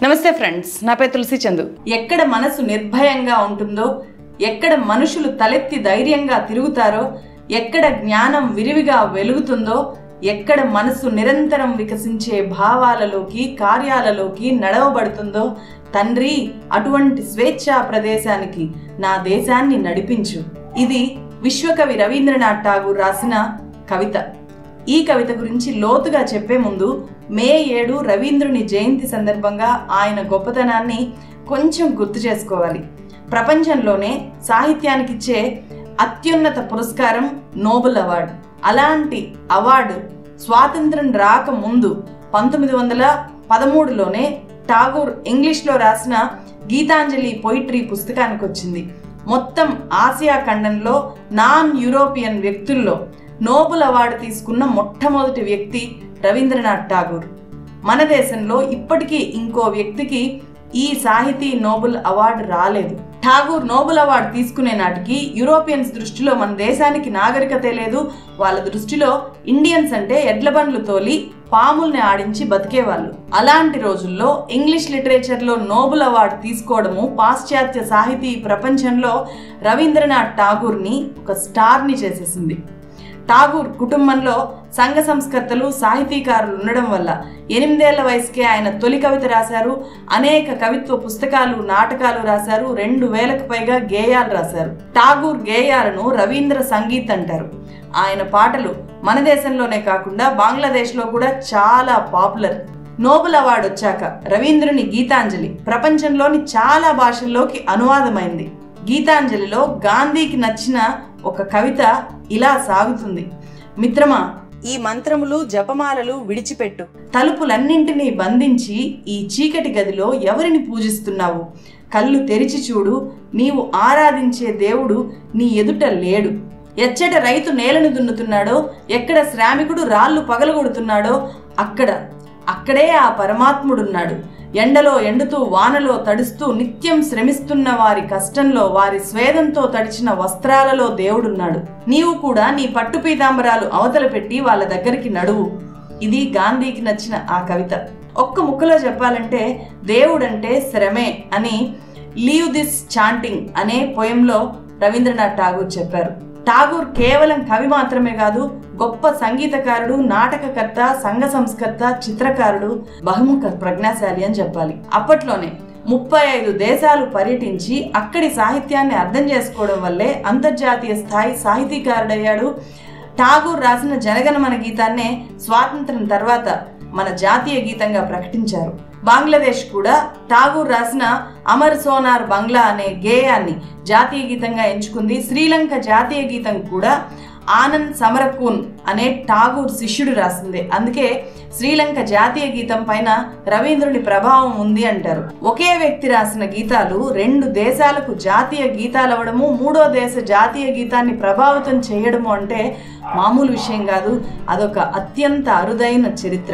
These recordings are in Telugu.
నమస్తే ఫ్రెండ్స్ నా పేరు తులసి చందు ఎక్కడ మనసు నిర్భయంగా ఉంటుందో ఎక్కడ మనుషులు తలెత్తి ధైర్యంగా తిరుగుతారో ఎక్కడ జ్ఞానం విరివిగా వెలుగుతుందో ఎక్కడ మనసు నిరంతరం వికసించే భావాలలోకి కార్యాలలోకి నడవబడుతుందో తండ్రి అటువంటి స్వేచ్ఛా ప్రదేశానికి నా దేశాన్ని నడిపించు ఇది విశ్వకవి రవీంద్రనాథ్ ఠాగూర్ రాసిన కవిత ఈ కవిత గురించి లోతుగా చెప్పే ముందు మే ఏడు రవీంద్రుని జయంతి సందర్భంగా ఆయన గొప్పతనాన్ని కొంచెం గుర్తు చేసుకోవాలి ప్రపంచంలోనే సాహిత్యానికిచ్చే అత్యున్నత పురస్కారం నోబెల్ అవార్డు అలాంటి అవార్డు స్వాతంత్రం రాక ముందు పంతొమ్మిది వందల పదమూడులోనే ఠాగూర్ ఇంగ్లీష్లో రాసిన గీతాంజలి పొయిట్రీ పుస్తకానికి వచ్చింది మొత్తం ఆసియా ఖండంలో నాన్ యూరోపియన్ వ్యక్తుల్లో నోబెల్ అవార్డు తీసుకున్న మొట్టమొదటి వ్యక్తి రవీంద్రనాథ్ ఠాగూర్ మన దేశంలో ఇప్పటికీ ఇంకో వ్యక్తికి ఈ సాహితీ నోబెల్ అవార్డు రాలేదు ఠాగూర్ నోబెల్ అవార్డు తీసుకునే నాటికి యూరోపియన్స్ దృష్టిలో మన దేశానికి నాగరికతే లేదు వాళ్ళ దృష్టిలో ఇండియన్స్ అంటే ఎడ్ల బండ్లు తోలి పాముల్ని ఆడించి బతికేవాళ్ళు అలాంటి రోజుల్లో ఇంగ్లీష్ లిటరేచర్లో నోబెల్ అవార్డు తీసుకోవడము పాశ్చాత్య సాహితీ ప్రపంచంలో రవీంద్రనాథ్ ఠాగూర్ని ఒక స్టార్ని చేసేసింది ఠాగూర్ కుటుంబంలో సంఘ సంస్కర్తలు సాహితీకారులు ఉండడం వల్ల ఎనిమిదేళ్ల వయసుకే ఆయన తొలి కవిత రాశారు అనేక కవిత్వ పుస్తకాలు నాటకాలు రాశారు రెండు వేలకు పైగా గేయాలు రాశారు ఠాగూర్ గేయాలను రవీంద్ర సంగీత్ అంటారు ఆయన పాటలు మన దేశంలోనే కాకుండా బంగ్లాదేశ్లో కూడా చాలా పాపులర్ నోబెల్ అవార్డు వచ్చాక రవీంద్రుని గీతాంజలి ప్రపంచంలోని చాలా భాషల్లోకి అనువాదమైంది గీతాంజలిలో గాంధీకి నచ్చిన ఒక కవిత ఇలా సాగుతుంది మిత్రమా ఈ మంత్రములు జపమాలలు విడిచిపెట్టు తలుపులన్నింటినీ బంధించి ఈ చీకటి గదిలో ఎవరిని పూజిస్తున్నావు కళ్ళు తెరిచి చూడు నీవు ఆరాధించే దేవుడు నీ ఎదుట లేడు ఎచ్చట రైతు నేలను దున్నుతున్నాడో ఎక్కడ శ్రామికుడు రాళ్ళు పగలగొడుతున్నాడో అక్కడ అక్కడే ఆ పరమాత్ముడున్నాడు ఎండలో ఎండుతూ వానలో తడుస్తూ నిత్యం శ్రమిస్తున్న వారి కష్టంలో వారి స్వేదంతో తడిచిన వస్త్రాలలో దేవుడున్నాడు నీవు కూడా నీ పట్టు పీతాంబరాలు అవతల పెట్టి వాళ్ళ దగ్గరికి నడువు ఇది గాంధీకి నచ్చిన ఆ కవిత ఒక్క ముక్కలో చెప్పాలంటే దేవుడంటే శ్రమే అని లీవ్ దిస్ చాంటింగ్ అనే పోయంలో రవీంద్రనాథ్ ఠాగూర్ చెప్పారు ఠాగూర్ కేవలం కవి మాత్రమే కాదు గొప్ప సంగీతకారుడు నాటకకర్త సంఘ సంస్కర్త చిత్రకారుడు బహుముఖ ప్రజ్ఞాశాలి అని చెప్పాలి అప్పట్లోనే ముప్పై ఐదు దేశాలు పర్యటించి అక్కడి సాహిత్యాన్ని అర్థం చేసుకోవడం వల్లే అంతర్జాతీయ స్థాయి సాహితీకారుడయ్యాడు ఠాగూర్ రాసిన జనగణమన గీతాన్నే స్వాతంత్రం తర్వాత మన జాతీయ గీతంగా ప్రకటించారు బంగ్లాదేశ్ కూడా ఠాగూర్ రాసిన అమర్ సోనార్ బంగ్లా అనే గేయాన్ని జాతీయ గీతంగా ఎంచుకుంది శ్రీలంక జాతీయ గీతం కూడా ఆనంద్ సమరకూన్ అనే ఠాగూర్ శిష్యుడు రాసిందే అందుకే శ్రీలంక జాతీయ గీతం పైన రవీంద్రుని ప్రభావం ఉంది అంటారు ఒకే వ్యక్తి రాసిన గీతాలు రెండు దేశాలకు జాతీయ గీతాలు అవ్వడము మూడో దేశ జాతీయ గీతాన్ని ప్రభావితం చేయడము అంటే మామూలు విషయం కాదు అదొక అత్యంత అరుదైన చరిత్ర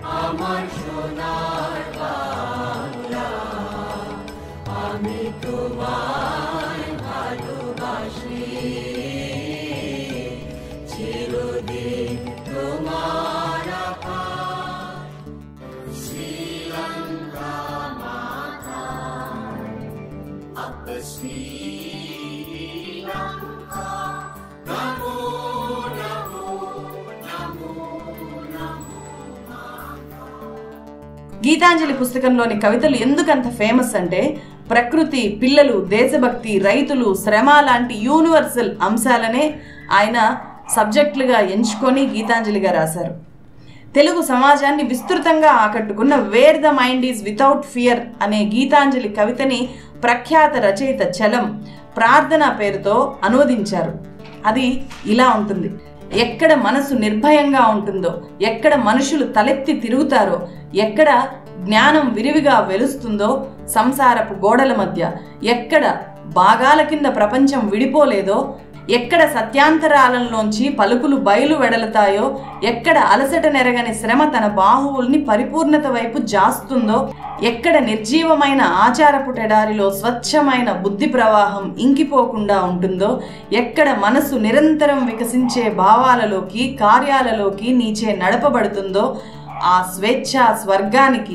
గీతాంజలి పుస్తకంలోని కవితలు ఎందుకంత ఫేమస్ అంటే ప్రకృతి పిల్లలు దేశభక్తి రైతులు శ్రమ లాంటి యూనివర్సల్ అంశాలనే ఆయన సబ్జెక్టులుగా ఎంచుకొని గీతాంజలిగా రాశారు తెలుగు సమాజాన్ని విస్తృతంగా ఆకట్టుకున్న where the mind is without fear అనే గీతాంజలి కవితని ప్రఖ్యాత రచయిత చలం ప్రార్థన పేరుతో అనువదించారు అది ఇలా ఉంటుంది ఎక్కడ మనసు నిర్భయంగా ఉంటుందో ఎక్కడ మనుషులు తలెత్తి తిరుగుతారో ఎక్కడ జ్ఞానం విరివిగా వెలుస్తుందో సంసారపు గోడల మధ్య ఎక్కడ భాగాల కింద ప్రపంచం విడిపోలేదో ఎక్కడ సత్యాంతరాలంలోంచి పలుకులు బయలు వెడలతాయో ఎక్కడ అలసట నెరగని శ్రమ తన బాహువుల్ని పరిపూర్ణత వైపు జాస్తుందో ఎక్కడ నిర్జీవమైన ఆచారపు టెడారిలో స్వచ్ఛమైన బుద్ధి ప్రవాహం ఇంకిపోకుండా ఉంటుందో ఎక్కడ మనసు నిరంతరం వికసించే భావాలలోకి కార్యాలలోకి నీచే నడపబడుతుందో ఆ స్వేచ్ఛ స్వర్గానికి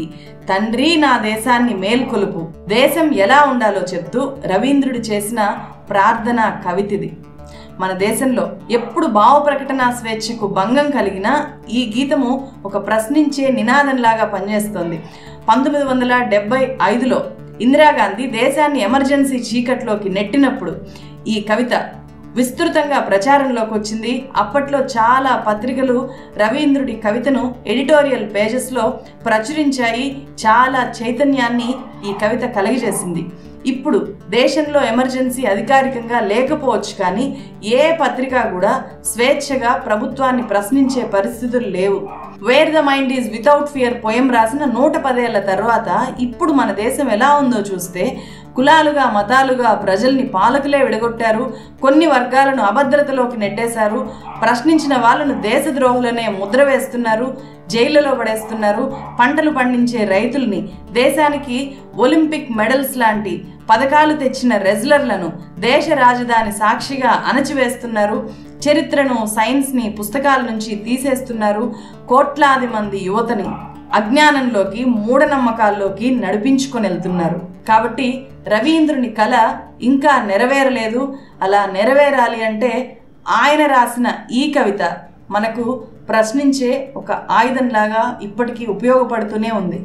తండ్రి నా దేశాన్ని మేల్కొలుపు దేశం ఎలా ఉండాలో చెప్తూ రవీంద్రుడు చేసిన ప్రార్థన కవితిది మన దేశంలో ఎప్పుడు భావ ప్రకటన స్వేచ్ఛకు భంగం కలిగినా ఈ గీతము ఒక ప్రశ్నించే నినాదంలాగా పనిచేస్తోంది పంతొమ్మిది వందల డెబ్బై ఐదులో ఇందిరాగాంధీ దేశాన్ని ఎమర్జెన్సీ చీకట్లోకి నెట్టినప్పుడు ఈ కవిత విస్తృతంగా ప్రచారంలోకి వచ్చింది అప్పట్లో చాలా పత్రికలు రవీంద్రుడి కవితను ఎడిటోరియల్ పేజెస్లో ప్రచురించాయి చాలా చైతన్యాన్ని ఈ కవిత కలిగజేసింది ఇప్పుడు దేశంలో ఎమర్జెన్సీ అధికారికంగా లేకపోవచ్చు కానీ ఏ పత్రిక కూడా స్వేచ్ఛగా ప్రభుత్వాన్ని ప్రశ్నించే పరిస్థితులు లేవు where the mind is without fear poem రాసిన నూట పదేళ్ల తర్వాత ఇప్పుడు మన దేశం ఎలా ఉందో చూస్తే కులాలుగా మతాలుగా ప్రజల్ని పాలకులే విడగొట్టారు కొన్ని వర్గాలను అభద్రతలోకి నెట్టేశారు ప్రశ్నించిన వాళ్ళను దేశద్రోహులనే ముద్ర వేస్తున్నారు జైళ్లలో పడేస్తున్నారు పంటలు పండించే రైతుల్ని దేశానికి ఒలింపిక్ మెడల్స్ లాంటి పథకాలు తెచ్చిన రెజ్లర్లను దేశ రాజధాని సాక్షిగా అణచివేస్తున్నారు చరిత్రను సైన్స్ని పుస్తకాల నుంచి తీసేస్తున్నారు కోట్లాది మంది యువతని అజ్ఞానంలోకి మూఢనమ్మకాల్లోకి నడిపించుకొని వెళ్తున్నారు కాబట్టి రవీంద్రుని కళ ఇంకా నెరవేరలేదు అలా నెరవేరాలి అంటే ఆయన రాసిన ఈ కవిత మనకు ప్రశ్నించే ఒక ఆయుధంలాగా ఇప్పటికీ ఉపయోగపడుతూనే ఉంది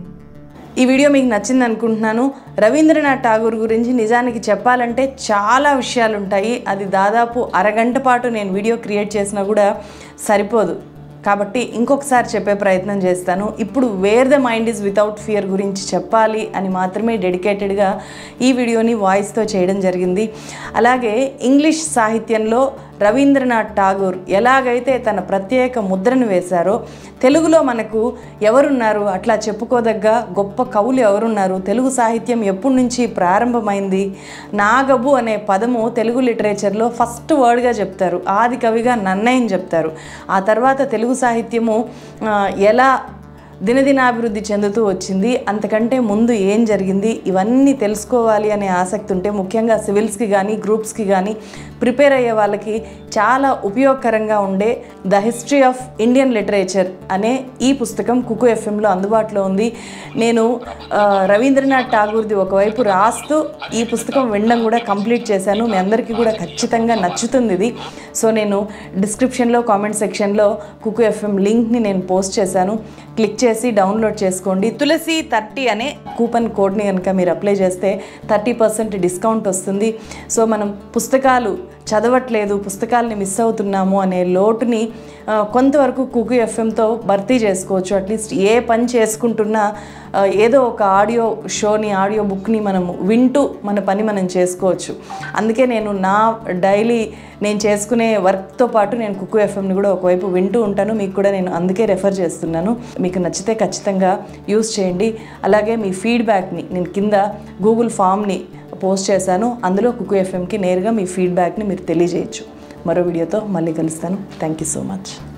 ఈ వీడియో మీకు నచ్చింది అనుకుంటున్నాను రవీంద్రనాథ్ ఠాగూర్ గురించి నిజానికి చెప్పాలంటే చాలా విషయాలు ఉంటాయి అది దాదాపు అరగంట పాటు నేను వీడియో క్రియేట్ చేసినా కూడా సరిపోదు కాబట్టి ఇంకొకసారి చెప్పే ప్రయత్నం చేస్తాను ఇప్పుడు where the mind is without fear గురించి చెప్పాలి అని మాత్రమే డెడికేటెడ్గా ఈ వీడియోని వాయిస్తో చేయడం జరిగింది అలాగే ఇంగ్లీష్ సాహిత్యంలో రవీంద్రనాథ్ ఠాగూర్ ఎలాగైతే తన ప్రత్యేక ముద్రను వేశారో తెలుగులో మనకు ఎవరున్నారు అట్లా చెప్పుకోదగ్గ గొప్ప కవులు ఎవరున్నారు తెలుగు సాహిత్యం ఎప్పటి నుంచి ప్రారంభమైంది నాగబు అనే పదము తెలుగు లిటరేచర్లో ఫస్ట్ వర్డ్గా చెప్తారు ఆది కవిగా నన్నయ్యని చెప్తారు ఆ తర్వాత తెలుగు సాహిత్యము ఆ, ఎలా దినదినాభివృద్ధి చెందుతూ వచ్చింది అంతకంటే ముందు ఏం జరిగింది ఇవన్నీ తెలుసుకోవాలి అనే ఆసక్తి ఉంటే ముఖ్యంగా సివిల్స్కి కానీ గ్రూప్స్కి కానీ ప్రిపేర్ అయ్యే వాళ్ళకి చాలా ఉపయోగకరంగా ఉండే the history of Indian literature అనే ఈ పుస్తకం కుకు ఎఫ్ఎంలో అందుబాటులో ఉంది నేను ఆ, రవీంద్రనాథ్ ఠాగూర్ది ఒకవైపు రాస్తూ ఈ పుస్తకం వినడం కూడా కంప్లీట్ చేశాను మీ అందరికీ కూడా ఖచ్చితంగా నచ్చుతుంది ఇది సో నేను డిస్క్రిప్షన్లో కామెంట్ సెక్షన్లో కుకు ఎఫ్ఎం లింక్ని నేను పోస్ట్ చేశాను క్లిక్ చేసి డౌన్లోడ్ చేసుకోండి తులసి థర్టీ అనే కూపన్ కోడ్ని కనుక మీరు అప్లై చేస్తే థర్టీ పర్సెంట్ డిస్కౌంట్ వస్తుంది సో మనం పుస్తకాలు చదవట్లేదు పుస్తకాలని మిస్ అవుతున్నాము అనే లోటుని ఆ, కొంతవరకు కుకు ఎఫ్ఎంతో భర్తీ చేసుకోవచ్చు అట్లీస్ట్ ఏ పని చేసుకుంటున్నా ఆ, ఏదో ఒక ఆడియో షోని ఆడియో బుక్ని మనం వింటూ మన పని మనం చేసుకోవచ్చు అందుకే నేను నా డైలీ నేను చేసుకునే వర్క్తో పాటు నేను కుక్కు ఎఫ్ఎంని కూడా ఒకవైపు వింటూ ఉంటాను మీకు కూడా నేను అందుకే రెఫర్ చేస్తున్నాను మీకు నచ్చితే ఖచ్చితంగా యూస్ చేయండి అలాగే మీ ఫీడ్బ్యాక్ని నేను కింద గూగుల్ ఫామ్ని పోస్ట్ చేశాను అందులో కుక్కు ఎఫ్ఎంకి నేరుగా మీ ఫీడ్బ్యాక్ని మీరు తెలియజేయచ్చు మరో వీడియోతో మళ్ళీ కలుస్తాను థ్యాంక్ యూ సో మచ్